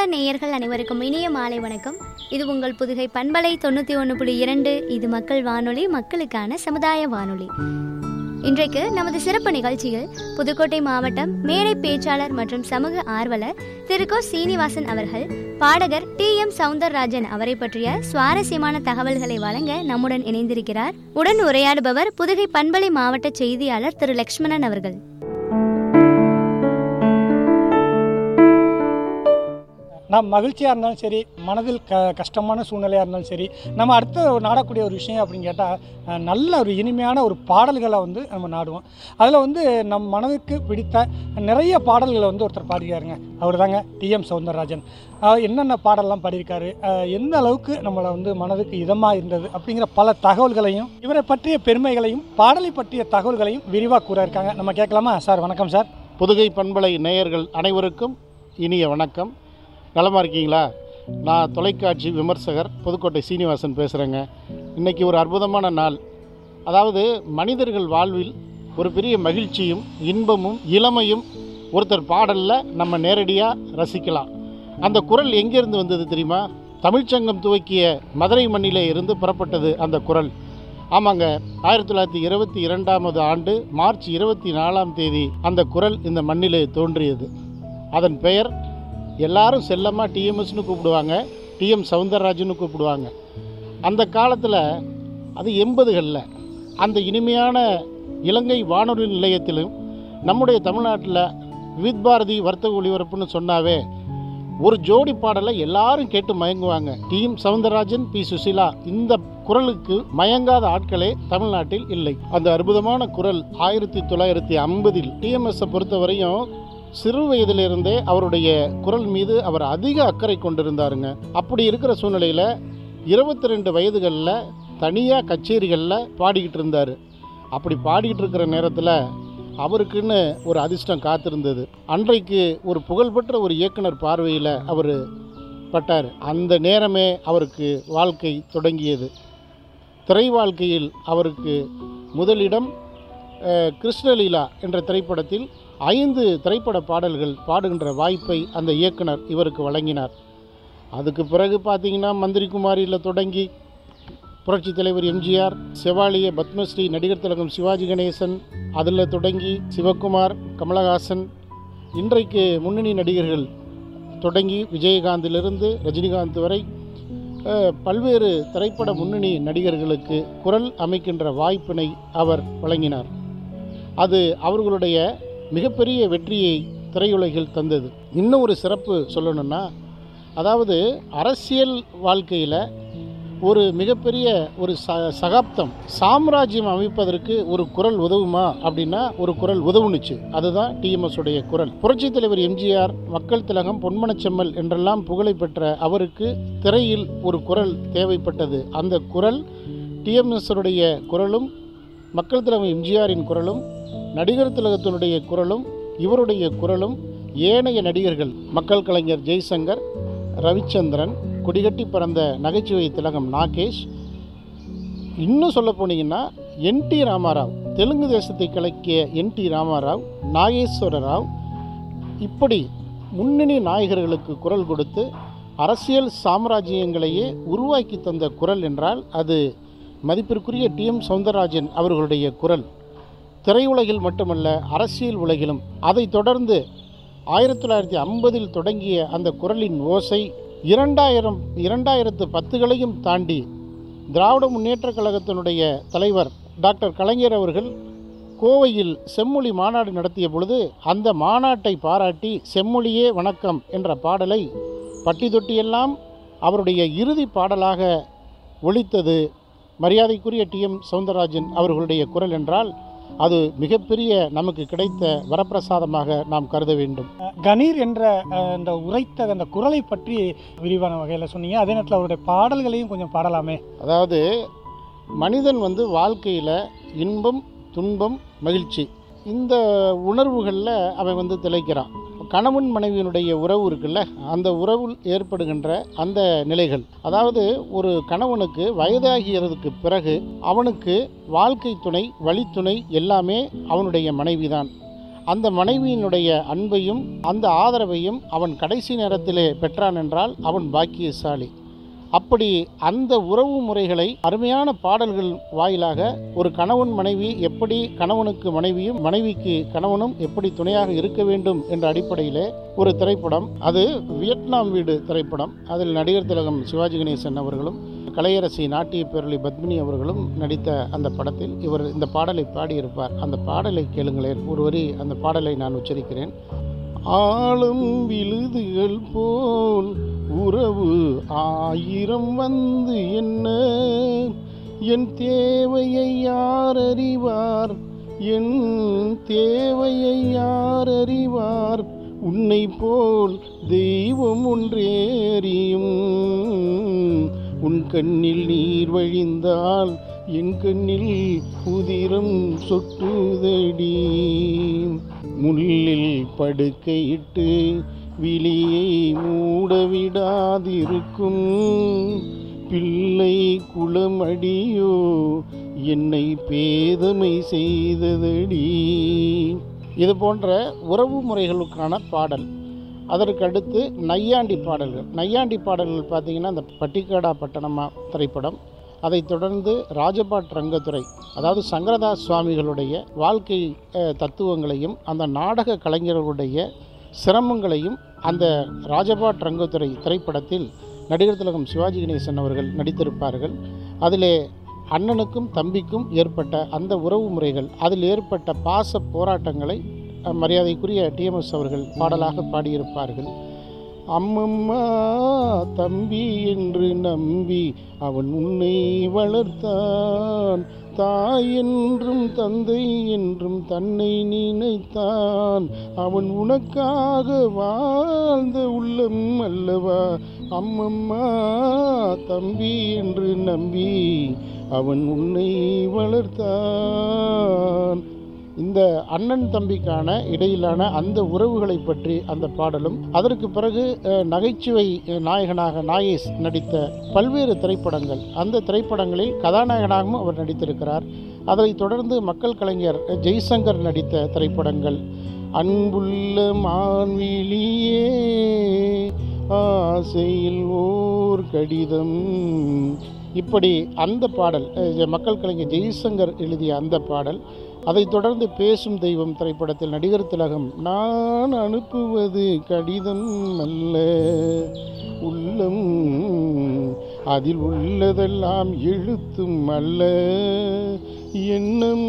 நேயர்கள் அனைவருக்கும் இனிய மாலை வணக்கம் இது உங்கள் புதுகை பண்பலை தொண்ணூற்றி ஒன்று புள்ளி இரண்டு இது மக்கள் வானொலி மக்களுக்கான சமுதாய வானொலி இன்றைக்கு நமது சிறப்பு நிகழ்ச்சியில் புதுக்கோட்டை மாவட்டம் மேடை பேச்சாளர் மற்றும் சமூக ஆர்வலர் திரு கோ சீனிவாசன் அவர்கள் பாடகர் டி எம் சவுந்தரராஜன் அவரை பற்றிய சுவாரஸ்யமான தகவல்களை வழங்க நம்முடன் இணைந்திருக்கிறார் உடன் உரையாடுபவர் புதுகை பண்பலை மாவட்ட செய்தியாளர் திரு லக்ஷ்மணன் அவர்கள் நாம் மகிழ்ச்சியாக இருந்தாலும் சரி மனதில் க கஷ்டமான சூழ்நிலையாக இருந்தாலும் சரி நம்ம அடுத்த நாடக்கூடிய ஒரு விஷயம் அப்படின்னு கேட்டால் நல்ல ஒரு இனிமையான ஒரு பாடல்களை வந்து நம்ம நாடுவோம் அதில் வந்து நம் மனதுக்கு பிடித்த நிறைய பாடல்களை வந்து ஒருத்தர் பாடிக்காருங்க அவர் தாங்க டிஎம் சவுந்தரராஜன் அஹ் என்னென்ன பாடல்லாம் பாடியிருக்காரு அஹ் எந்த அளவுக்கு நம்மளை வந்து மனதுக்கு இதமாக இருந்தது அப்படிங்கிற பல தகவல்களையும் இவரை பற்றிய பெருமைகளையும் பாடலை பற்றிய தகவல்களையும் விரிவாக கூற இருக்காங்க நம்ம கேட்கலாமா சார் வணக்கம் சார் புதுகை பண்பலை நேயர்கள் அனைவருக்கும் இனிய வணக்கம் நலமாக இருக்கீங்களா நான் தொலைக்காட்சி விமர்சகர் புதுக்கோட்டை சீனிவாசன் பேசுகிறேங்க இன்றைக்கி ஒரு அற்புதமான நாள் அதாவது மனிதர்கள் வாழ்வில் ஒரு பெரிய மகிழ்ச்சியும் இன்பமும் இளமையும் ஒருத்தர் பாடலில் நம்ம நேரடியாக ரசிக்கலாம் அந்த குரல் எங்கேருந்து வந்தது தெரியுமா தமிழ்ச்சங்கம் துவக்கிய மதுரை மண்ணிலே இருந்து புறப்பட்டது அந்த குரல் ஆமாங்க ஆயிரத்தி தொள்ளாயிரத்தி இருபத்தி இரண்டாவது ஆண்டு மார்ச் இருபத்தி நாலாம் தேதி அந்த குரல் இந்த மண்ணிலே தோன்றியது அதன் பெயர் எல்லாரும் செல்லமாக டிஎம்எஸ்னு கூப்பிடுவாங்க டிஎம் சவுந்தரராஜன்னு கூப்பிடுவாங்க அந்த காலத்தில் அது எண்பதுகளில் அந்த இனிமையான இலங்கை வானொலி நிலையத்திலும் நம்முடைய தமிழ்நாட்டில் வித் பாரதி வர்த்தக ஒளிபரப்புன்னு சொன்னாவே ஒரு ஜோடி பாடலை எல்லாரும் கேட்டு மயங்குவாங்க டிஎம் சவுந்தரராஜன் பி சுசிலா இந்த குரலுக்கு மயங்காத ஆட்களே தமிழ்நாட்டில் இல்லை அந்த அற்புதமான குரல் ஆயிரத்தி தொள்ளாயிரத்தி ஐம்பதில் டிஎம்எஸ்ஸை பொறுத்தவரையும் சிறு வயதிலிருந்தே அவருடைய குரல் மீது அவர் அதிக அக்கறை கொண்டிருந்தாருங்க அப்படி இருக்கிற சூழ்நிலையில் இருபத்தி ரெண்டு வயதுகளில் தனியாக கச்சேரிகளில் பாடிக்கிட்டு இருந்தார் அப்படி பாடிக்கிட்டு இருக்கிற நேரத்தில் அவருக்குன்னு ஒரு அதிர்ஷ்டம் காத்திருந்தது அன்றைக்கு ஒரு புகழ்பெற்ற ஒரு இயக்குனர் பார்வையில் அவர் பட்டார் அந்த நேரமே அவருக்கு வாழ்க்கை தொடங்கியது திரை வாழ்க்கையில் அவருக்கு முதலிடம் அஹ், கிருஷ்ணலீலா என்ற திரைப்படத்தில் ஐந்து திரைப்பட பாடல்கள் பாடுகின்ற வாய்ப்பை அந்த இயக்குனர் இவருக்கு வழங்கினார் அதுக்கு பிறகு பார்த்தீங்கன்னா மந்திரி குமாரியில் தொடங்கி புரட்சி தலைவர் எம்ஜிஆர் செவாலிய பத்மஸ்ரீ நடிகர் திலகம் சிவாஜி கணேசன் அதில் தொடங்கி சிவகுமார் கமலஹாசன் இன்றைக்கு முன்னணி நடிகர்கள் தொடங்கி விஜயகாந்திலிருந்து ரஜினிகாந்த் வரை அஹ், பல்வேறு திரைப்பட முன்னணி நடிகர்களுக்கு குரல் அமைக்கின்ற வாய்ப்பினை அவர் வழங்கினார் அது அவர்களுடைய மிகப்பெரிய வெற்றியை திரையுலகில் தந்தது இன்னும் ஒரு சிறப்பு சொல்லணும்னா அதாவது அரசியல் வாழ்க்கையில் ஒரு மிகப்பெரிய ஒரு ச சகாப்தம் சாம்ராஜ்யம் அமைப்பதற்கு ஒரு குரல் உதவுமா அப்படின்னா ஒரு குரல் உதவுனுச்சு அதுதான் டிஎம்எஸ் உடைய குரல் புரட்சித் தலைவர் எம்ஜிஆர் மக்கள் திலகம் பொன்மனச்செம்மல் என்றெல்லாம் புகழை பெற்ற அவருக்கு திரையில் ஒரு குரல் தேவைப்பட்டது அந்த குரல் டிஎம்எஸ் உடைய குரலும் மக்கள் திலகம் எம்ஜிஆரின் குரலும் நடிகர் திலகத்தினுடைய குரலும் இவருடைய குரலும் ஏனைய நடிகர்கள் மக்கள் கலைஞர் ஜெய்சங்கர் ரவிச்சந்திரன் கொடிகட்டி பிறந்த நகைச்சுவை திலகம் நாகேஷ் இன்னும் சொல்ல போனீங்கன்னா என் டி ராமாராவ் தெலுங்கு தேசத்தை கலக்கிய என் டி ராமாராவ் நாகேஸ்வர ராவ் இப்படி முன்னணி நாயகர்களுக்கு குரல் கொடுத்து அரசியல் சாம்ராஜ்யங்களையே உருவாக்கி தந்த குரல் என்றால் அது மதிப்பிற்குரிய டிஎம் சவுந்தரராஜன் அவர்களுடைய குரல் திரையுலகில் மட்டுமல்ல அரசியல் உலகிலும் அதைத் தொடர்ந்து ஆயிரத்தி தொள்ளாயிரத்தி ஐம்பதில் தொடங்கிய அந்த குரலின் ஓசை இரண்டாயிரம் இரண்டாயிரத்து பத்துகளையும் தாண்டி திராவிட முன்னேற்றக் கழகத்தினுடைய தலைவர் டாக்டர் கலைஞர் அவர்கள் கோவையில் செம்மொழி மாநாடு நடத்திய பொழுது அந்த மாநாட்டை பாராட்டி செம்மொழியே வணக்கம் என்ற பாடலை பட்டி தொட்டியெல்லாம் அவருடைய இறுதி பாடலாக ஒலித்தது மரியாதைக்குரிய டிஎம் சவுந்தரராஜன் அவர்களுடைய குரல் என்றால் அது மிகப்பெரிய நமக்கு கிடைத்த வரப்பிரசாதமாக நாம் கருத வேண்டும் கணீர் என்ற அஹ், இந்த உரைத்த அந்த குரலை பற்றி விரிவான வகையில் சொன்னீங்க அதே நேரத்தில் அவருடைய பாடல்களையும் கொஞ்சம் பாடலாமே அதாவது மனிதன் வந்து வாழ்க்கையில் இன்பம் துன்பம் மகிழ்ச்சி இந்த உணர்வுகளில் அவன் வந்து திளைக்கிறான் கணவன் மனைவியினுடைய உறவு இருக்குல்ல அந்த உறவில் ஏற்படுகின்ற அந்த நிலைகள் அதாவது ஒரு கணவனுக்கு வயதாகிறதுக்கு பிறகு அவனுக்கு வாழ்க்கை துணை வழித்துணை எல்லாமே அவனுடைய மனைவிதான் அந்த மனைவியினுடைய அன்பையும் அந்த ஆதரவையும் அவன் கடைசி நேரத்திலே பெற்றான் என்றால் அவன் பாக்கியசாலி அப்படி அந்த உறவு முறைகளை அருமையான பாடல்கள் வாயிலாக ஒரு கணவன் மனைவி எப்படி கணவனுக்கு மனைவியும் மனைவிக்கு கணவனும் எப்படி துணையாக இருக்க வேண்டும் என்ற அடிப்படையிலே ஒரு திரைப்படம் அது வியட்நாம் வீடு திரைப்படம் அதில் நடிகர் திலகம் சிவாஜி கணேசன் அவர்களும் கலையரசி நாட்டிய பேரொளி பத்மினி அவர்களும் நடித்த அந்த படத்தில் இவர் இந்த பாடலை பாடியிருப்பார் அந்த பாடலை கேளுங்களேன் ஒரு வரி அந்த பாடலை நான் உச்சரிக்கிறேன் ஆளும் விழுதுகள் போல் உறவு ஆயிரம் வந்து என்ன என் தேவையை யார் அறிவார் என் தேவையை யார் அறிவார் உன்னை போல் தெய்வம் ஒன்றேறியும் உன் கண்ணில் நீர் வழிந்தால் என் கண்ணில் உதிரம் சொட்டுதடி முள்ளில் படுக்கையிட்டு விழியை மூடவிடாதிருக்கும் பிள்ளை குளமடியோ என்னை பேதமை செய்ததடி இது போன்ற உறவு முறைகளுக்கான பாடல் அதற்கு அடுத்து நையாண்டி பாடல்கள் நையாண்டி பாடல்கள் பார்த்தீங்கன்னா இந்த பட்டிக்காடா பட்டணமா திரைப்படம் அதைத் தொடர்ந்து ராஜபாட் ரங்கத்துறை அதாவது சங்கரதாஸ் சுவாமிகளுடைய வாழ்க்கை அஹ், தத்துவங்களையும் அந்த நாடக கலைஞர்களுடைய சிரமங்களையும் அந்த ராஜபாட் ரங்கத்துறை திரைப்படத்தில் நடிகர் திலகம் சிவாஜி கணேசன் அவர்கள் நடித்திருப்பார்கள் அதிலே அண்ணனுக்கும் தம்பிக்கும் ஏற்பட்ட அந்த உறவு முறைகள் அதில் ஏற்பட்ட பாச போராட்டங்களை அஹ், மரியாதைக்குரிய டிஎம்எஸ் அவர்கள் பாடலாக பாடியிருப்பார்கள் அம்மம்மா தம்பி என்று நம்பி அவன் உன்னை வளர்த்தான் தாய் என்றும் தந்தை என்றும் தன்னை நினைத்தான் அவன் உனக்காக வாழ்ந்த உள்ளம் அல்லவா அம்மம்மா தம்பி என்று நம்பி அவன் உன்னை வளர்த்தான் இந்த அண்ணன் தம்பிக்கான இடையிலான அந்த உறவுகளை பற்றி அந்த பாடலும் அதற்கு பிறகு அஹ், நகைச்சுவை அஹ், நாயகனாக நாகேஷ் நடித்த பல்வேறு திரைப்படங்கள் அந்த திரைப்படங்களில் கதாநாயகனாகவும் அவர் நடித்திருக்கிறார் அதைத் தொடர்ந்து மக்கள் கலைஞர் அஹ், ஜெய்சங்கர் நடித்த திரைப்படங்கள் அன்புள்ள மான்விழியே ஆசையில் ஓர் கடிதம் இப்படி அந்த பாடல் அஹ், மக்கள் கலைஞர் ஜெய்சங்கர் எழுதிய அந்த பாடல் அதைத் தொடர்ந்து பேசும் தெய்வம் திரைப்படத்தில் நடிகர் திலகம் நான் அனுப்புவது கடிதம் அல்ல உள்ளம் அதில் உள்ளதெல்லாம் எழுத்தும் அல்ல எண்ணம்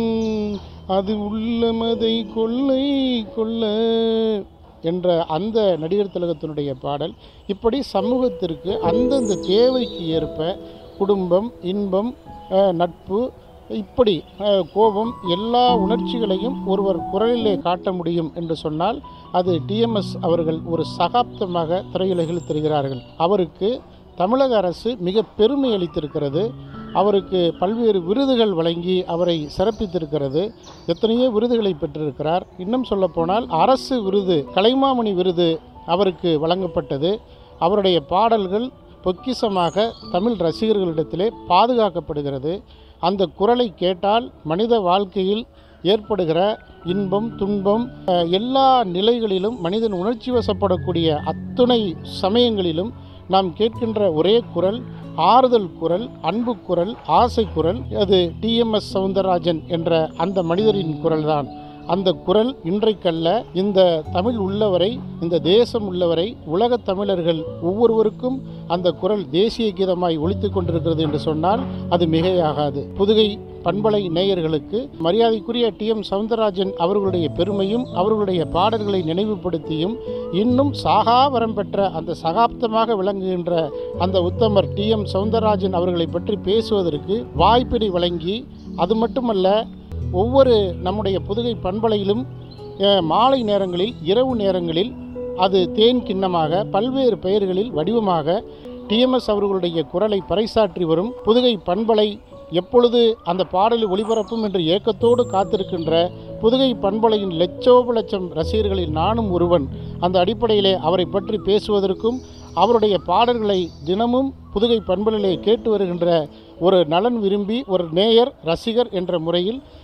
அது உள்ளமதை கொள்ளை கொள்ள என்ற அந்த நடிகர் திலகத்தினுடைய பாடல் இப்படி சமூகத்திற்கு அந்தந்த தேவைக்கு ஏற்ப குடும்பம் இன்பம் அஹ், நட்பு இப்படி அஹ், கோபம் எல்லா உணர்ச்சிகளையும் ஒருவர் குரலிலே காட்ட முடியும் என்று சொன்னால் அது டிஎம்எஸ் அவர்கள் ஒரு சகாப்தமாக திரையுலகில் தெரிகிறார்கள் அவருக்கு தமிழக அரசு மிக பெருமை அளித்திருக்கிறது அவருக்கு பல்வேறு விருதுகள் வழங்கி அவரை சிறப்பித்திருக்கிறது எத்தனையோ விருதுகளை பெற்றிருக்கிறார் இன்னும் சொல்லப்போனால் அரசு விருது கலைமாமணி விருது அவருக்கு வழங்கப்பட்டது அவருடைய பாடல்கள் பொக்கிஷமாக தமிழ் ரசிகர்களிடத்திலே பாதுகாக்கப்படுகிறது அந்த குரலை கேட்டால் மனித வாழ்க்கையில் ஏற்படுகிற இன்பம் துன்பம் அஹ், எல்லா நிலைகளிலும் மனிதன் உணர்ச்சி வசப்படக்கூடிய அத்துணை சமயங்களிலும் நாம் கேட்கின்ற ஒரே குரல் ஆறுதல் குரல் அன்பு குரல் ஆசை குரல் அது டிஎம்எஸ் சவுந்தரராஜன் என்ற அந்த மனிதரின் குரல்தான் அந்த குரல் இன்றைக்கல்ல இந்த தமிழ் உள்ளவரை இந்த தேசம் உள்ளவரை உலகத் தமிழர்கள் ஒவ்வொருவருக்கும் அந்த குரல் தேசிய கீதமாய் ஒலித்துக் கொண்டிருக்கிறது என்று சொன்னால் அது மிகையாகாது புதுகை பண்பலை நேயர்களுக்கு மரியாதைக்குரிய டி எம் சவுந்தரராஜன் அவர்களுடைய பெருமையும் அவர்களுடைய பாடல்களை நினைவுபடுத்தியும் இன்னும் சாகாவரம் பெற்ற அந்த சகாப்தமாக விளங்குகின்ற அந்த உத்தமர் டி எம் சவுந்தரராஜன் அவர்களை பற்றி பேசுவதற்கு வாய்ப்பினை வழங்கி அது மட்டுமல்ல ஒவ்வொரு நம்முடைய புதுகை பண்பலையிலும் அஹ், மாலை நேரங்களில் இரவு நேரங்களில் அது தேன் கிண்ணமாக பல்வேறு பெயர்களில் வடிவமாக டிஎம்எஸ் அவர்களுடைய குரலை பறைசாற்றி வரும் புதுகை பண்பலை எப்பொழுது அந்த பாடலை ஒளிபரப்பும் என்று ஏக்கத்தோடு காத்திருக்கின்ற புதுகை பண்பலையின் லட்சோப லட்சம் ரசிகர்களில் நானும் ஒருவன் அந்த அடிப்படையிலே அவரை பற்றி பேசுவதற்கும் அவருடைய பாடல்களை தினமும் புதுகை பண்பலையிலே கேட்டு வருகின்ற ஒரு நலன் விரும்பி ஒரு நேயர் ரசிகர் என்ற முறையில்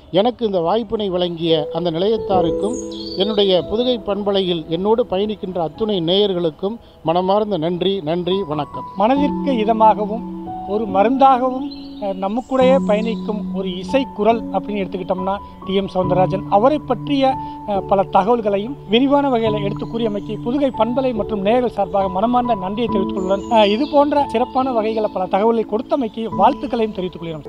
எனக்கு இந்த வாய்ப்பினை வழங்கிய அந்த நிலையத்தாருக்கும் என்னுடைய புதுகை பண்பலையில் என்னோடு பயணிக்கின்ற அத்துணை நேயர்களுக்கும் மனமார்ந்த நன்றி நன்றி வணக்கம் மனதிற்கு இதமாகவும் ஒரு மருந்தாகவும் அஹ், நமக்கூடயே பயணிக்கும் ஒரு இசைக்குரல் அப்படின்னு எடுத்துக்கிட்டோம்னா டி எம் சவுந்தரராஜன் அவரை பற்றிய அஹ், பல தகவல்களையும் விரிவான வகையில் எடுத்து கூறியமைக்கு புதுகை பண்பலை மற்றும் நேயர்கள் சார்பாக மனமார்ந்த நன்றியை தெரிவித்துக் கொள்கிறேன் அஹ், இது போன்ற சிறப்பான வகைகளை பல தகவல்களை கொடுத்தமைக்கு வாழ்த்துக்களையும் தெரிவித்துக் கொள்கிறோம்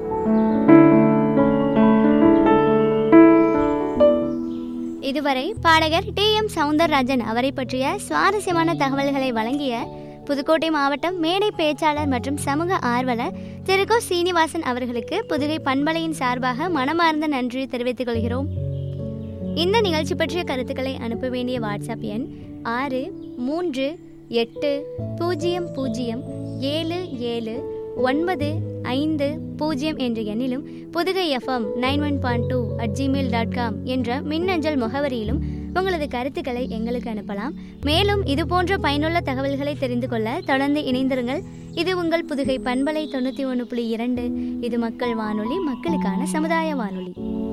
இதுவரை பாடகர் டி எம் சவுந்தரராஜன் அவரை பற்றிய சுவாரஸ்யமான தகவல்களை வழங்கிய புதுக்கோட்டை மாவட்டம் மேடை பேச்சாளர் மற்றும் சமூக ஆர்வலர் திரு கோ சீனிவாசன் அவர்களுக்கு புதுகை பண்பலையின் சார்பாக மனமார்ந்த நன்றி தெரிவித்துக் கொள்கிறோம் இந்த நிகழ்ச்சி பற்றிய கருத்துக்களை அனுப்ப வேண்டிய வாட்ஸ்அப் எண் ஆறு மூன்று எட்டு பூஜ்ஜியம் பூஜ்ஜியம் ஏழு ஏழு ஒன்பது ஐந்து பூஜ்ஜியம் என்ற எண்ணிலும் Pudukai FM nine one point two at Gmail dot com என்ற மின்னஞ்சல் முகவரியிலும் உங்களது கருத்துக்களை எங்களுக்கு அனுப்பலாம் மேலும் இது போன்ற பயனுள்ள தகவல்களை தெரிந்து கொள்ள தொடர்ந்து இணைந்திருங்கள் இது உங்கள் புதுகை பண்பலை தொண்ணூற்றி ஒன்று புள்ளி இரண்டு இது மக்கள் வானொலி மக்களுக்கான சமுதாய வானொலி